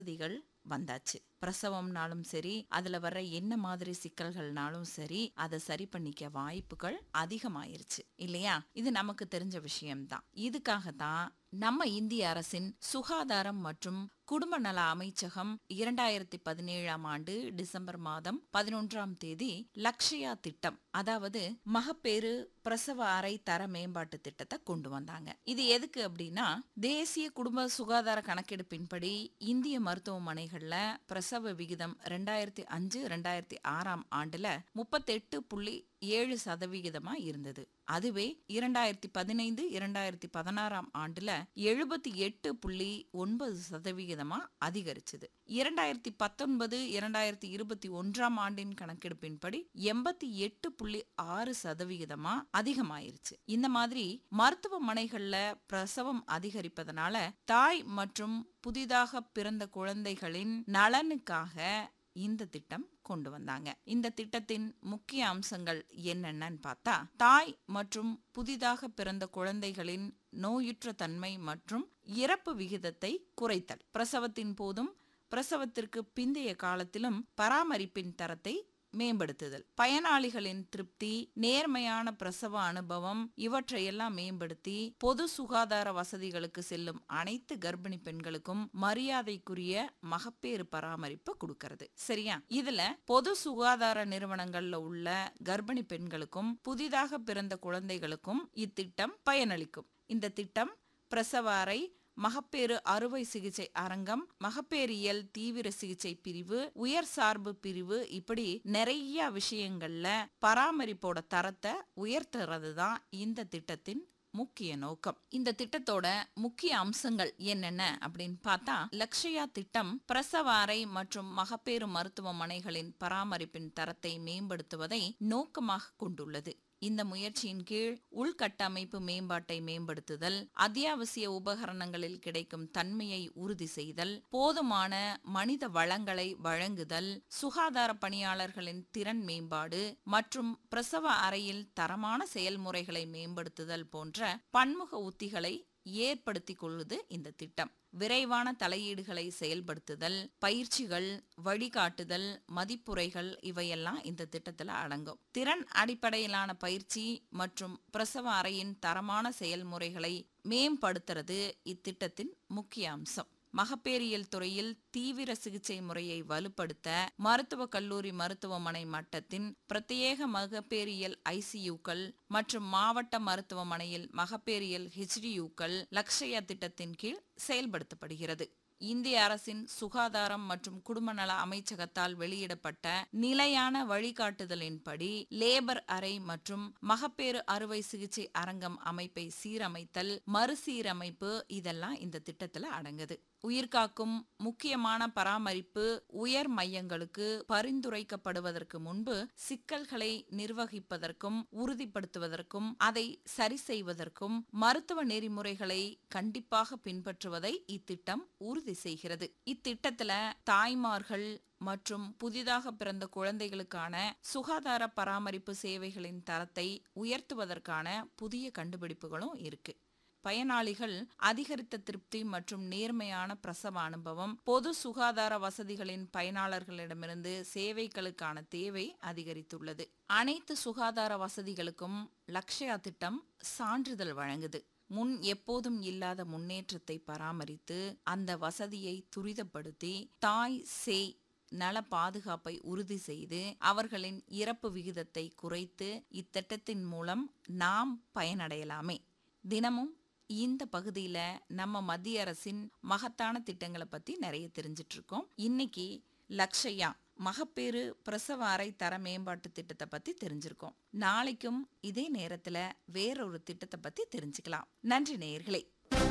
வசதிகள் வந்தாச்சு பிரசவம்னாலும் சரி அதுல வர்ற என்ன மாதிரி சிக்கல்கள்னாலும் சரி அதை சரி பண்ணிக்க வாய்ப்புகள் அதிகமாயிருச்சு இல்லையா இது நமக்கு தெரிஞ்ச விஷயம்தான் இதுக்காக தான் நம்ம இந்திய அரசின் சுகாதாரம் மற்றும் குடும்ப நல அமைச்சகம் இரண்டாயிரத்தி பதினேழாம் ஆண்டு டிசம்பர் மாதம் பதினொன்றாம் தேதி லக்ஷயா திட்டம் அதாவது மகப்பேறு பிரசவ அறை தர மேம்பாட்டு திட்டத்தை கொண்டு வந்தாங்க இது எதுக்கு அப்படின்னா தேசிய குடும்ப சுகாதார கணக்கெடுப்பின்படி இந்திய மருத்துவமனைகள்ல பிரசவ விகிதம் ரெண்டாயிரத்தி அஞ்சு ரெண்டாயிரத்தி ஆறாம் ஆண்டுல முப்பத்தெட்டு புள்ளி ஏழு சதவிகிதமா இருந்தது அதுவே இரண்டாயிரத்தி பதினைந்து இரண்டாயிரத்தி பதினாறாம் ஆண்டுல எழுபத்தி எட்டு புள்ளி ஒன்பது சதவிகிதமா அதிகரிச்சது இரண்டாயிரத்தி பத்தொன்பது இரண்டாயிரத்தி இருபத்தி ஒன்றாம் ஆண்டின் கணக்கெடுப்பின்படி எண்பத்தி எட்டு புள்ளி ஆறு சதவிகிதமா அதிகமாயிருச்சு இந்த மாதிரி மருத்துவமனைகள்ல பிரசவம் அதிகரிப்பதனால தாய் மற்றும் புதிதாக பிறந்த குழந்தைகளின் நலனுக்காக இந்த திட்டம் கொண்டு வந்தாங்க இந்த திட்டத்தின் முக்கிய அம்சங்கள் என்னென்னு பார்த்தா தாய் மற்றும் புதிதாக பிறந்த குழந்தைகளின் நோயுற்ற தன்மை மற்றும் இறப்பு விகிதத்தை குறைத்தல் பிரசவத்தின் போதும் பிரசவத்திற்கு பிந்தைய காலத்திலும் பராமரிப்பின் தரத்தை மேம்படுத்துதல் பயனாளிகளின் திருப்தி நேர்மையான பிரசவ அனுபவம் இவற்றையெல்லாம் மேம்படுத்தி பொது சுகாதார வசதிகளுக்கு செல்லும் அனைத்து கர்ப்பிணி பெண்களுக்கும் மரியாதைக்குரிய மகப்பேறு பராமரிப்பு கொடுக்கறது சரியா இதுல பொது சுகாதார நிறுவனங்கள்ல உள்ள கர்ப்பிணி பெண்களுக்கும் புதிதாக பிறந்த குழந்தைகளுக்கும் இத்திட்டம் பயனளிக்கும் இந்த திட்டம் பிரசவ அறை மகப்பேறு அறுவை சிகிச்சை அரங்கம் மகப்பேறியல் தீவிர சிகிச்சை பிரிவு உயர் சார்பு பிரிவு இப்படி நிறைய விஷயங்கள்ல பராமரிப்போட தரத்தை உயர்த்துறது தான் இந்த திட்டத்தின் முக்கிய நோக்கம் இந்த திட்டத்தோட முக்கிய அம்சங்கள் என்னென்ன அப்படின்னு பார்த்தா லக்ஷயா திட்டம் பிரசவ அறை மற்றும் மகப்பேறு மருத்துவமனைகளின் பராமரிப்பின் தரத்தை மேம்படுத்துவதை நோக்கமாக கொண்டுள்ளது இந்த முயற்சியின் கீழ் உள்கட்டமைப்பு மேம்பாட்டை மேம்படுத்துதல் அத்தியாவசிய உபகரணங்களில் கிடைக்கும் தன்மையை உறுதி செய்தல் போதுமான மனித வளங்களை வழங்குதல் சுகாதார பணியாளர்களின் திறன் மேம்பாடு மற்றும் பிரசவ அறையில் தரமான செயல்முறைகளை மேம்படுத்துதல் போன்ற பன்முக உத்திகளை ஏற்படுத்திக் கொள்வது இந்த திட்டம் விரைவான தலையீடுகளை செயல்படுத்துதல் பயிற்சிகள் வழிகாட்டுதல் மதிப்புரைகள் இவையெல்லாம் இந்த திட்டத்தில் அடங்கும் திறன் அடிப்படையிலான பயிற்சி மற்றும் பிரசவ அறையின் தரமான செயல்முறைகளை மேம்படுத்துறது இத்திட்டத்தின் முக்கிய அம்சம் மகப்பேறியல் துறையில் தீவிர சிகிச்சை முறையை வலுப்படுத்த மருத்துவக் கல்லூரி மருத்துவமனை மட்டத்தின் பிரத்யேக மகப்பேறியல் ஐசியூக்கள் மற்றும் மாவட்ட மருத்துவமனையில் மகப்பேறியல் ஹெச்டியூக்கள் லக்ஷயா திட்டத்தின் கீழ் செயல்படுத்தப்படுகிறது இந்திய அரசின் சுகாதாரம் மற்றும் குடும்ப நல அமைச்சகத்தால் வெளியிடப்பட்ட நிலையான வழிகாட்டுதலின்படி லேபர் அறை மற்றும் மகப்பேறு அறுவை சிகிச்சை அரங்கம் அமைப்பை சீரமைத்தல் மறுசீரமைப்பு இதெல்லாம் இந்த திட்டத்துல அடங்குது உயிர்காக்கும் முக்கியமான பராமரிப்பு உயர் மையங்களுக்கு பரிந்துரைக்கப்படுவதற்கு முன்பு சிக்கல்களை நிர்வகிப்பதற்கும் உறுதிப்படுத்துவதற்கும் அதை சரி செய்வதற்கும் மருத்துவ நெறிமுறைகளை கண்டிப்பாக பின்பற்றுவதை இத்திட்டம் உறுதி செய்கிறது இத்திட்டத்துல தாய்மார்கள் மற்றும் புதிதாக பிறந்த குழந்தைகளுக்கான சுகாதார பராமரிப்பு சேவைகளின் தரத்தை உயர்த்துவதற்கான புதிய கண்டுபிடிப்புகளும் இருக்கு பயனாளிகள் அதிகரித்த திருப்தி மற்றும் நேர்மையான பிரசவ அனுபவம் பொது சுகாதார வசதிகளின் பயனாளர்களிடமிருந்து சேவைகளுக்கான தேவை அதிகரித்துள்ளது அனைத்து சுகாதார வசதிகளுக்கும் லக்ஷயா திட்டம் சான்றிதழ் வழங்குது முன் எப்போதும் இல்லாத முன்னேற்றத்தை பராமரித்து அந்த வசதியை துரிதப்படுத்தி தாய் சேய் நல பாதுகாப்பை உறுதி செய்து அவர்களின் இறப்பு விகிதத்தை குறைத்து இத்திட்டத்தின் மூலம் நாம் பயனடையலாமே தினமும் இந்த பகுதியில நம்ம மத்திய அரசின் மகத்தான திட்டங்களை பத்தி நிறைய தெரிஞ்சிட்டு இருக்கோம் இன்னைக்கு லக்ஷயா மகப்பேறு பிரசவ அறை தர மேம்பாட்டு திட்டத்தை பத்தி தெரிஞ்சிருக்கோம் நாளைக்கும் இதே நேரத்துல வேறொரு திட்டத்தை பத்தி தெரிஞ்சுக்கலாம் நன்றி நேயர்களே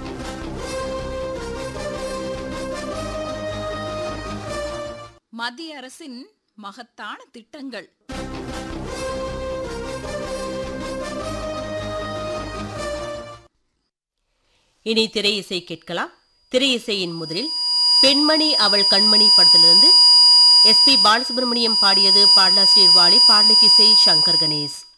மத்திய அரசின் மகத்தான திட்டங்கள் இனி திரை இசை கேட்கலாம் திரை இசையின் முதலில் பெண்மணி அவள் கண்மணி படத்திலிருந்து எஸ் பி பாலசுப்ரமணியம் பாடியது பாடலாசிரியர் வாலி பாடலுக்கு இசை சங்கர் கணேஷ்